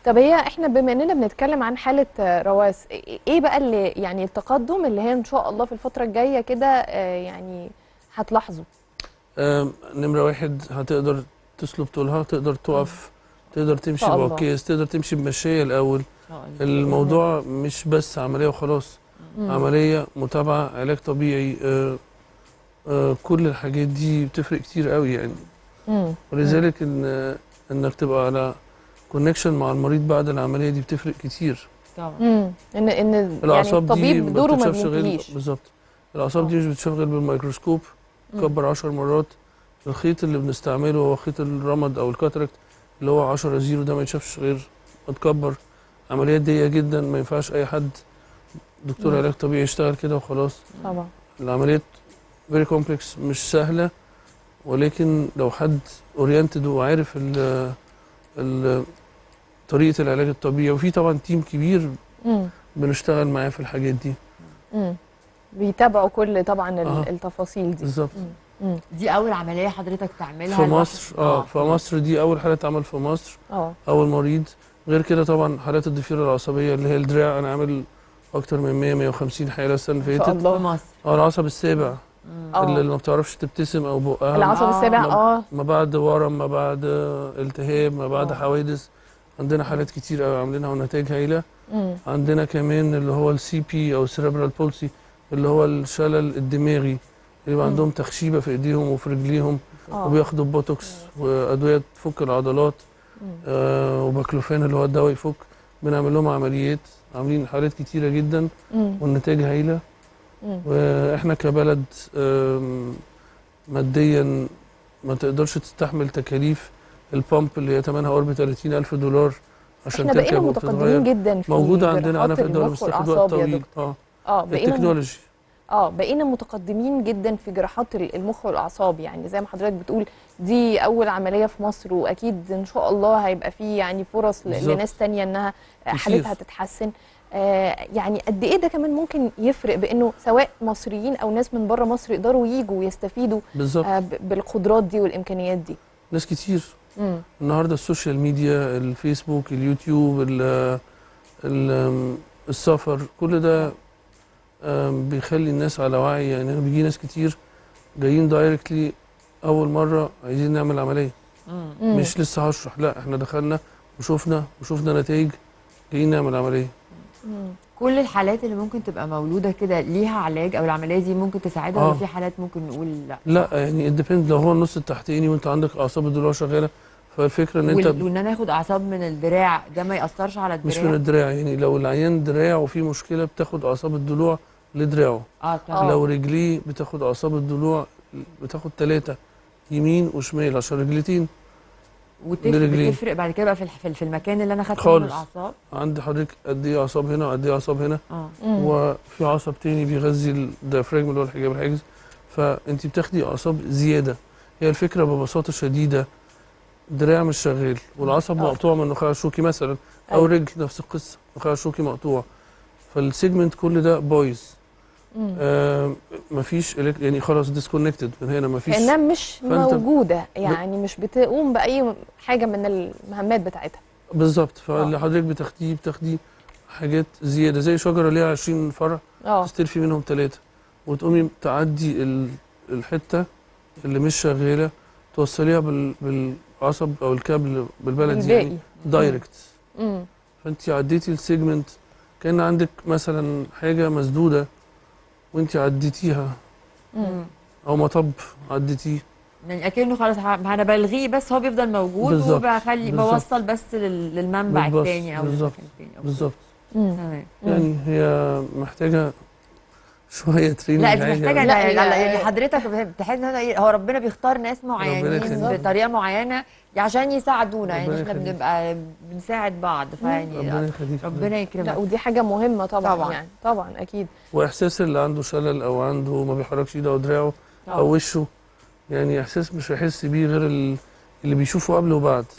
طب هي احنا بما اننا بنتكلم عن حاله آه، رواس إيه- ايه بقى اللي يعني التقدم اللي هي ان شاء الله في الفتره الجايه كده آه، يعني هتلاحظه آم، نمرة واحد هتقدر تسلب طولها تقدر تقف تقدر تمشي شاء الله. بعكاز تقدر تمشي بمشاية الأول آه، الله. الموضوع مش بس عملية وخلاص مم. عملية متابعة علاج طبيعي آه، آه، كل الحاجات دي بتفرق كتير قوي يعني مم. ولذلك ان انك تبقى على كونكشن مع المريض بعد العملية دي بتفرق كتير طبعا مم. ان ان يعني الأعصاب دي الطبيب ما دوره ما بتتشافش غير بينتهيش بالظبط الأعصاب دي آه. مش بتتشاف غير بالميكروسكوب مم. كبر 10 مرات الخيط اللي بنستعمله هو خيط الرمد او الكاتراكت اللي هو 10 زيرو ده ما يتشافش غير متكبر عمليات ضيقه جدا ما ينفعش اي حد دكتور مم. علاج طبيعي يشتغل كده وخلاص طبعا العمليات فيري كومبلكس مش سهله ولكن لو حد اورينتد وعارف ال ال طريقه العلاج الطبيعي وفي طبعا تيم كبير مم. بنشتغل معاه في الحاجات دي مم. بيتابعوا كل طبعا ال- آه. التفاصيل دي بالظبط مم. مم. دي اول عمليه حضرتك تعملها في لوحدك؟ مصر اه في مصر دي اول حاله اتعمل في مصر اه اول مريض غير كده طبعا حالات الضفيره العصبيه اللي هي الدراع انا عامل اكتر من 100 150 حاله السنه اللي ما شاء فاتت الله. في مصر اه العصب السابع مم. آه. اللي ما بتعرفش تبتسم او بقها العصب آه. السابع ما- اه ما بعد ورم ما بعد آه، التهاب ما بعد آه. حوادث عندنا حالات كتير قوي عاملينها ونتائج هايله مم. عندنا كمان اللي هو السي بي او السيربرال بولسي اللي هو الشلل الدماغي اللي يبقى مم. عندهم تخشيبه في ايديهم وفي رجليهم اه وبياخدوا بوتوكس وادويه تفك العضلات مم. آه وباكلوفان اللي هو الدواء يفك بنعمل لهم عمليات عاملين حالات كتيرة جدا مم. والنتائج هايلة مم. واحنا كبلد آم، ماديا ما تقدرش تستحمل تكاليف البامب اللي هي ثمنها قرب 30 ألف دولار عشان احنا بقينا تركب متقدمين وتتغير جدا في موجودة عندنا جراحات أنا في الدولة المخ بس تاخد والأعصاب وقت يا طويل دكتور. اه اه بقينا التكنولوجي اه بقينا متقدمين جدا في جراحات ال- المخ والاعصاب يعني زي ما حضرتك بتقول دي اول عمليه في مصر واكيد ان شاء الله هيبقى في يعني فرص ل- بالظبط. لناس تانية انها كتير. حالتها تتحسن آه يعني قد ايه ده كمان ممكن يفرق بانه سواء مصريين او ناس من بره مصر يقدروا يجوا ويستفيدوا بالظبط آه ب- بالقدرات دي والامكانيات دي ناس كتير مم. النهارده السوشيال ميديا الفيسبوك اليوتيوب ال ال السفر كل ده آم، بيخلي الناس على وعي يعني أنا بيجي ناس كتير جايين دايركتلي اول مره عايزين نعمل عمليه مم. مم. مش لسه هشرح لا احنا دخلنا وشفنا وشفنا نتائج جايين نعمل عمليه مم. كل الحالات اللي ممكن تبقى مولوده كده ليها علاج او العمليه دي ممكن تساعدها ولا آه. في حالات ممكن نقول لا لا يعني الديبند لو هو النص التحتاني وانت عندك اعصاب الضلوع شغاله فالفكره ان انت وال- وان انا اخد اعصاب من الدراع ده ما ياثرش على الدراع مش من الدراع يعني لو العيان دراع وفيه مشكله بتاخد اعصاب الضلوع لدراعه اه طبعا لو رجليه بتاخد اعصاب الضلوع بتاخد ثلاثه يمين وشمال عشان رجلتين لرجلين. وتفرق بعد كده بقى في الح- في في المكان اللي انا خدت منه خالص. الاعصاب عند حضرتك قد ايه اعصاب هنا وقد ايه اعصاب هنا اه مم. وفي عصب تاني بيغذي الديافراجم اللي هو الحجاب الحاجز فانت بتاخدي اعصاب زياده هي الفكره ببساطه شديده دراع مش شغال والعصب آه. مقطوع من النخاع الشوكي مثلا او أيوة. رجل نفس القصه النخاع الشوكي مقطوع فالسيجمنت كل ده بايظ مم. آه مفيش إلك- يعني خلاص ديسكونكتد من هنا مفيش كانها مش فأنت- موجوده يعني مش بتقوم باي حاجه من المهمات بتاعتها بالظبط آه. فاللي حضرتك بتاخديه بتاخديه حاجات زياده زي شجره ليها 20 فرع اه تستلفي منهم ثلاثه وتقومي تعدي ال- الحته اللي مش شغاله توصليها بال... بالعصب او الكابل بالبلدي الباقي يعني دايركت مم. فانت عديتي السيجمنت كان عندك مثلا حاجه مسدوده وانت عديتيها مم. او مطب عديتيه يعني اكنه خلاص ه- انا بلغيه بس هو بيفضل موجود بالظبط. وبخلي بالظبط. بوصل بس لل- للمنبع بالظبط. الثاني او بالظبط. للمكان التاني. أوكي. بالظبط مم. تمام يعني هي محتاجه شويه تريننج لا دي محتاجه لا، لا هي- يعني حضرتك بتحس ان أنا إيه، هو ربنا بيختار ناس معينين يخليك. بطريقه معينه عشان يساعدونا يعني ربنا احنا يخليك. بنبقى بنساعد بعض ربنا فيعني يخليك ربنا لا يكرمك ودي حاجه مهمه طبعا, طبعاً. يعني طبعا اكيد واحساس اللي عنده شلل او عنده ما بيحركش ايده او دراعه او وشه يعني احساس مش هيحس بيه غير ال- اللي بيشوفه قبل وبعد